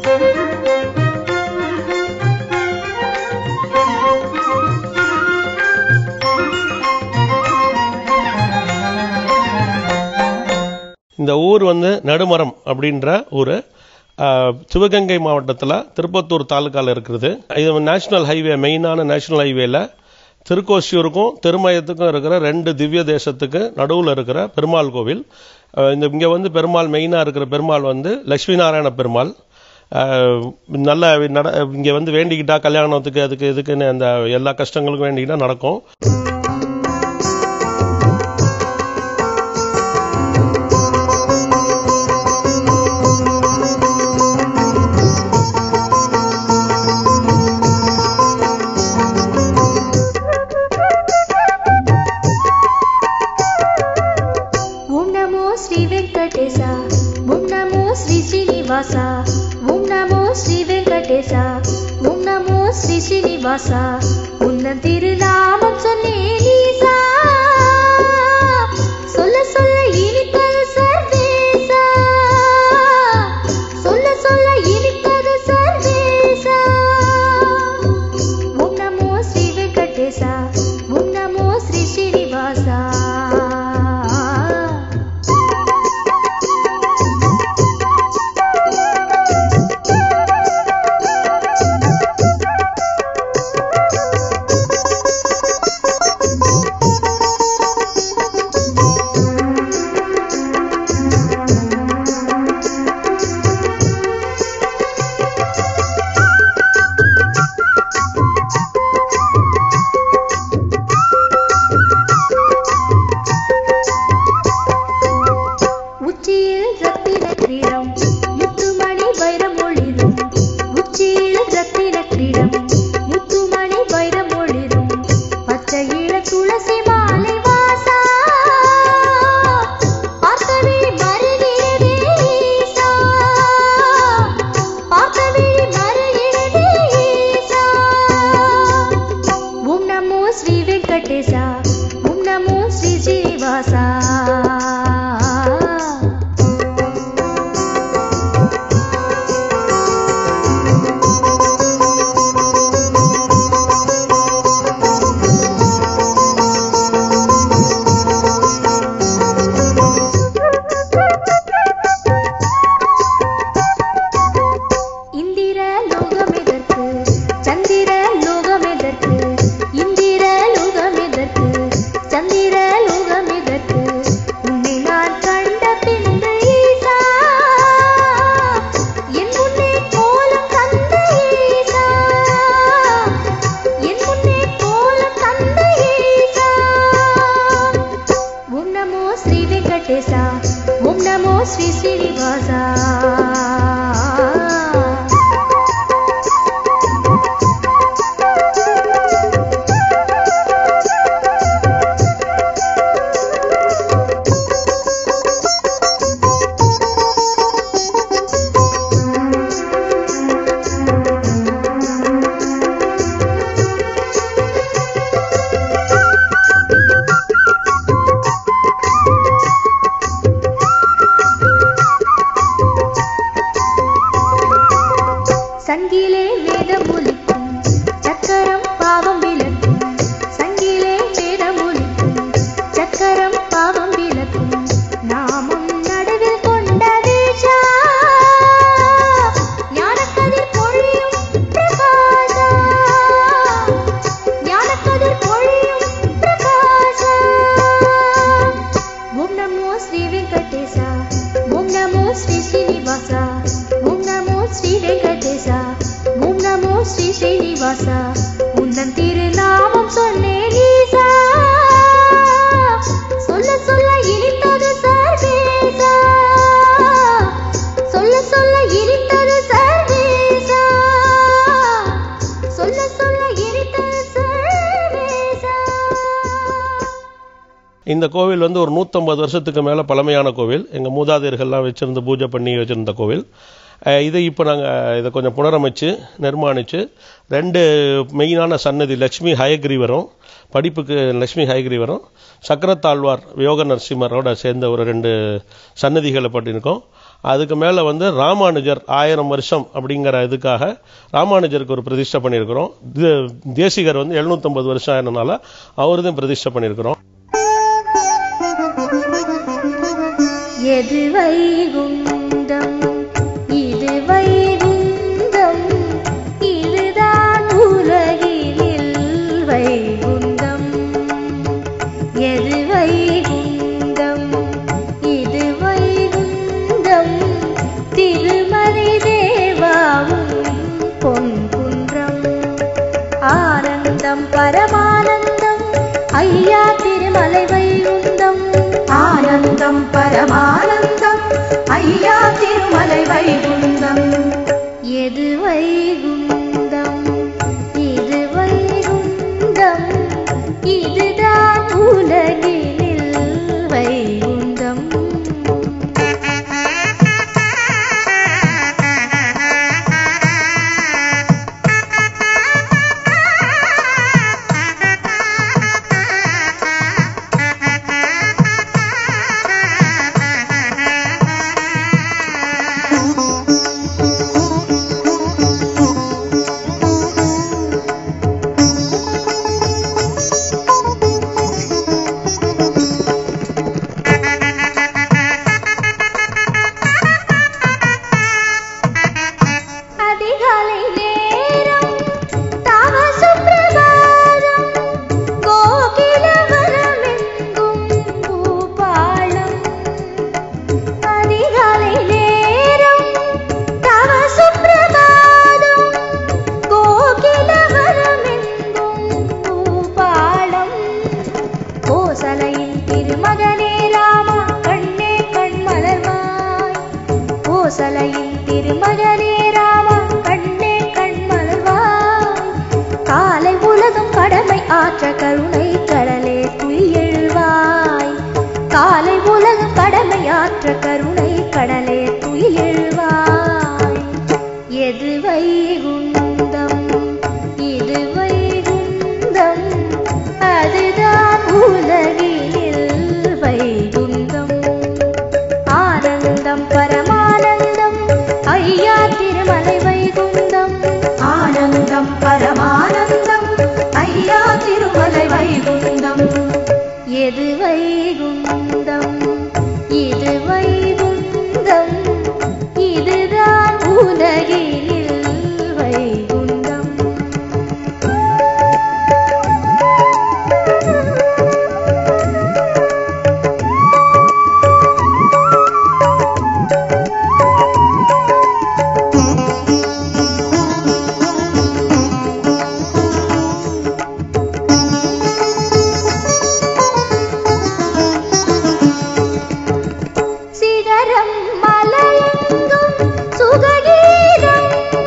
இந்த ஊர் வந்து நடுமரம் அப்படின்ற ஊர் சிவகங்கை மாவட்டத்தில் திருப்பத்தூர் தாலுக்காவில் இருக்கிறது இது நேஷனல் ஹைவே மெயினான நேஷனல் ஹைவேல திருக்கோசியூருக்கும் திருமயத்துக்கும் இருக்கிற ரெண்டு திவ்ய தேசத்துக்கு நடுவில் இருக்கிற பெருமாள் கோவில் அஹ் இந்த இங்கே வந்து பெருமாள் மெயினாக இருக்கிற பெருமாள் வந்து லட்சுமி நாராயண பெருமாள் அஹ் நல்ல நட இங்கே வந்து வேண்டிக்கிட்டா கல்யாணத்துக்கு அதுக்கு இதுக்குன்னு அந்த எல்லா கஷ்டங்களுக்கும் வேண்டிக்கிட்டா நடக்கும் ఓం నమో శ్రీ వెంకటేశ ఓం నమో శ్రీ శ్రీనివాస ఓం నమో శ్రీ వెంకటేశ ఓం నమో శ్రీ శ్రీనివాస உந்தன் திருநாமம் சொன்னேன் ஈசா சொல்ல சொல்ல இனிப்பது சர்வேசா சொல்ல சொல்ல இனிப்பது சர்வேசா ஓம் நமோ ஸ்ரீ வெங்கடேசா ஓம் நமோ ஸ்ரீ ஸ்ரீனிவாசா உச்சியில் ரத்தின கிரீடம் முத்துமணி வைரம் ஒளிரும் உச்சியில் ரத்தின கிரீடம் முத்துமணி வைரம் ஒளிரும் பச்சை இள துளசி மாலை வாசா பார்த்தவே மருகிறதே ஈசா பார்த்தவே மருகிறதே ஈசா ஓம் நமோ ஸ்ரீ வெங்கடேசா ஓம் நமோ ஸ்ரீ ஸ்ரீனிவாசா இந்திர லோகமெதற்கு சந்திர லோகமெதற்கு இந்திர லோகமெதற்கு சந்திர லோகமெதற்கு உன்னை நான் கண்ட பின்பு ஈசா என் முன்னே கோலம் தந்த ஈசா என் முன்னே கோலம் தந்த ஈசா ஓம் நமோ ஸ்ரீ வெங்கடேசா ஓம் நமோ ஸ்ரீ ஸ்ரீனிவாசா சங்கிலே வேதம் ஒலிக்கும் சக்கரம் பாவம் விளக்கும் சங்கிலே வேதம் ஒலிக்கும் சக்கரம் பாவம் விளக்கும் நாமம் நடுவில் கொண்ட வேஷா ஞானக்கதிர் பொழியும் பிரகாசா ஞானக்கதிர் பொழியும் பிரகாசா ஓம் நமோ ஸ்ரீ வெங்கடேசா ஓம் நமோ ஸ்ரீ ஸ்ரீனிவாசா ஓம் நமோ ஸ்ரீ வெங்கடேசா ஓம் நமோ ஸ்ரீ ஸ்ரீனிவாசா உந்தன் திருநாமம் சொன்னேன் ஈசா சொல்ல சொல்ல இனித்தது சர்வேசா சொல்ல சொல்ல இனித்தது சர்வேசா சொல்ல சொல்ல இனித்தது சர்வேசா இந்த கோவில் வந்து ஒரு நூற்றம்பது வருஷத்துக்கு மேலே பழமையான கோவில் எங்கள் மூதாதையர்கள்லாம் வச்சுருந்து பூஜை பண்ணி வச்சுருந்த கோவில் அஹ் இதை இப்போ நாங்கள் இதை கொஞ்சம் புனரமைச்சு நிர்மாணித்து ரெண்டு மெயினான சன்னதி லட்சுமி ஹயக்ரீவரும் படிப்புக்கு லட்சுமி ஹயக்ரீவரும் சக்கரத்தாழ்வார் யோக நரசிம்மரோட சேர்ந்த ஒரு ரெண்டு சன்னதிகளை பண்ணியிருக்கோம் அதுக்கு மேலே வந்து ராமானுஜர் ஆயிரம் வருஷம் அப்படிங்கிற இதுக்காக ராமானுஜருக்கு ஒரு பிரதிஷ்டை பண்ணியிருக்கிறோம் தே- தேசிகர் வந்து 750 வருஷம் ஆயிரனால அவருதையும் பிரதிஷ்டை பண்ணியிருக்கிறோம் எது வைகுந்தம் இது வைகுந்தம் இதுதான் உலகினில் வைகுந்தம் எது வைகுந்தம் இது வைகுந்தம் திருமலை தேவாவும் பொன்குன்றம் ஆனந்தம் பரமானந்தம் ஐயா திருமலை வைகுந்தம் ஆனந்தம் பரமானந்தம் ஐயா திருமலை வைகுந்தம் எது வைகுந்தம் இது வைகுந்தம் இதுதான் உலகினில் வைகுந்தம் அதிகாலை நேரம் தவ சுப்பிரபாதம் கோகிலவனமெங்கும் பூபாளம் அதிகாலை நேரம் தவ சுப்பிரபாதம் கோகிலவனமெங்கும் பூபாளம் கோசலையின் திருமகனே ராமா கண்ணே கண்மலர்வாய் கோசலையின் திருமகனே ராமா கண்ணே கண்மலர்வாய் காலை உலகம் கடமை ஆற்ற கருணை கடலே துயிலெழுவாய் காலை உலகம் கடமை ஆற்ற கருணை கடலே துயிலெழுவாய் எது வைகுந்தம் இது வைகுந்தம் அதுதான் உலகினில் வைகுந்தம் ஆனந்தம் பரமானந்தம் ஐயா திருமலை வைகுந்தம் ஆனந்தம் பரமானந்தம் ஐயா திருமலை வைகுந்தம் எது வைகுந்தம் இது வைகுந்தம் இதுதான் உலகினில் வைகுந்தம் சிகரம் மலையெங்கும் சுககீதம்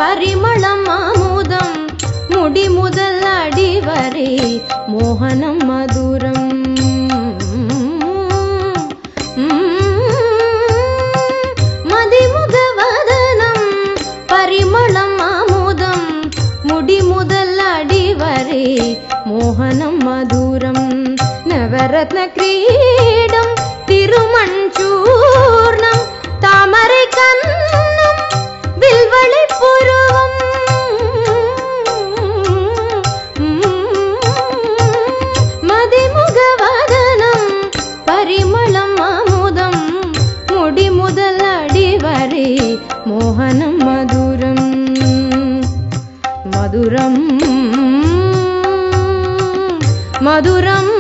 பரிமளம் அமுதம் முடி முதல் அடிவரே மோகனம் மதுரம் மதிமுக வதனம் பரிமளம் அமுதம் முடி முதல் அடிவரே மோகனம் மதுரம் நவரத்ன கிரீடம் திருமஞ்சூர்ணம் தாமரை கண்ணம் வில்வளை புருவம் மதிமுக வதனம் பரிமளம் அமுதம் முடி முதல் அடிவரே மோகனம் மதுரம் மதுரம் மதுரம்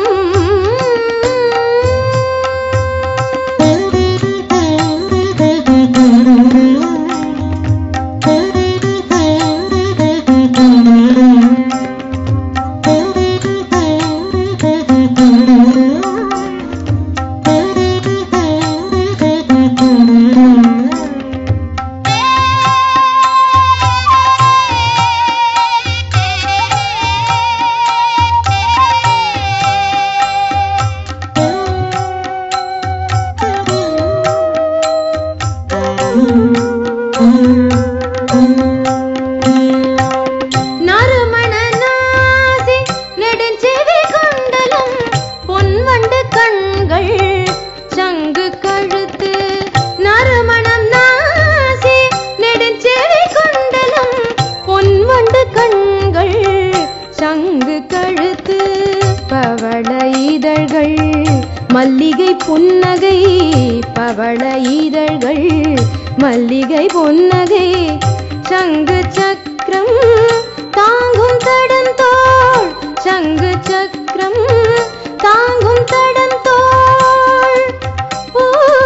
நறுமண நாசி நெடுஞ்செவி கொண்டலும் பொன்வண்டு கண்கள் சங்கு கழுத்து நறுமணம் நாசி நெடுஞ்செவி கொண்டலும் பொன்வண்டு கண்கள் சங்கு கழுத்து பவள இதழ்கள் மல்லிகை புன்னகை பவள இதழ்கள் மல்லிகை புன்னகை சங்கு சக்கரம் தாங்கும் தடந்தோள் சங்கு சக்கரம் தாங்கும் தடந்தோள் ஓ,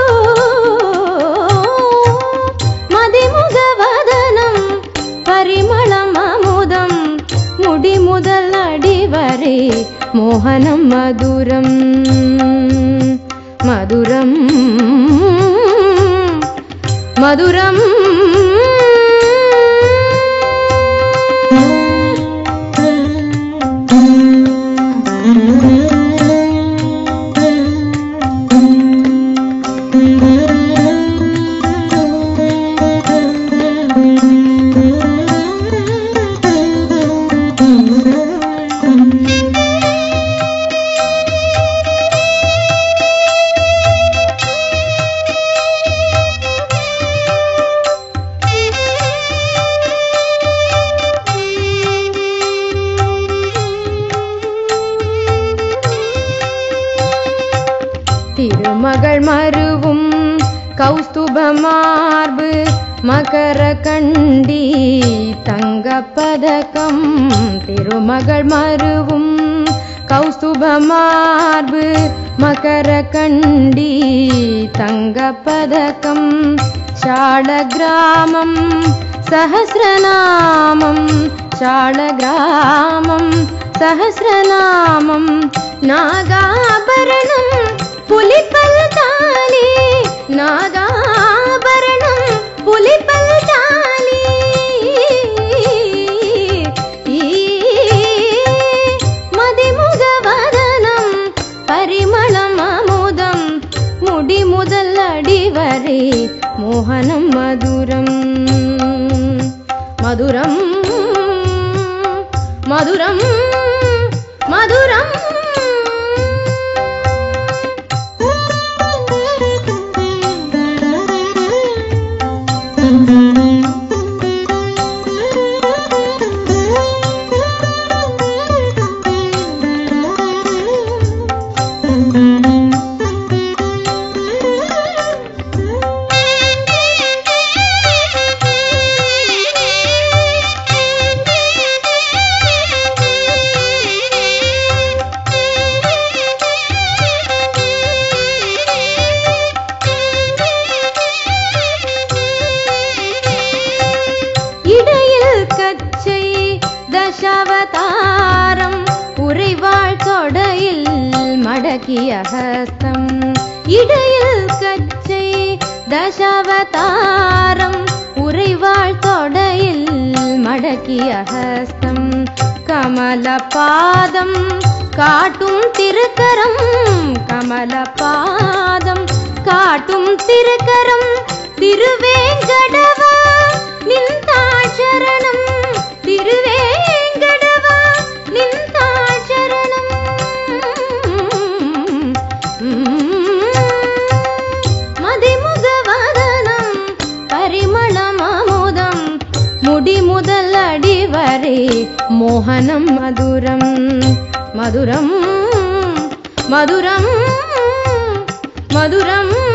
மதிமுக வதனம் பரிமளம் அமுதம் முடி முதல் அடிவரே மோகனம் மதுரம் மதுரம் மதுரம் திருமகள் மருவும் கௌஸ்துப மார்பு மகர கண்டி தங்க பதக்கம் திருமகள் மருவும் கௌஸ்துப மார்பு மகர கண்டி தங்க பதக்கம் சாள கிராமம் சஹசிரநாமம் சாள கிராமம் சஹசிரநாமம் நாகாபரணம் புலிப்பல் தாலி நாகாபரணம் புலிப்பல் தாலி மதிமுக வதனம் பரிமளம் அமுதம் முடி முதல் அடிவரே மோகனம் மதுரம் மதுரம் மதுரம் மதுரம் இடையில் கச்சை தசாவதாரம் உறைவாள் தொடையில் மடக்கிய ஹஸ்தம் இடையில் கச்சை தசாவதாரம் உறைவாள் தொடையில் மடக்கிய ஹஸ்தம் கமல பாதம் காட்டும் திருக்கரம் கமல பாதம் காட்டும் திருக்கரம் திருவேங்கடவா நின்றாள் சரணம் திருவேங்கடவா நின்றாள் சரணம் மதிமுகவதனம் பரிமளம் அமுதம் முடி முதல் அடி வரை மோகனம் மதுரம் மதுரம் மதுரம் மதுரம்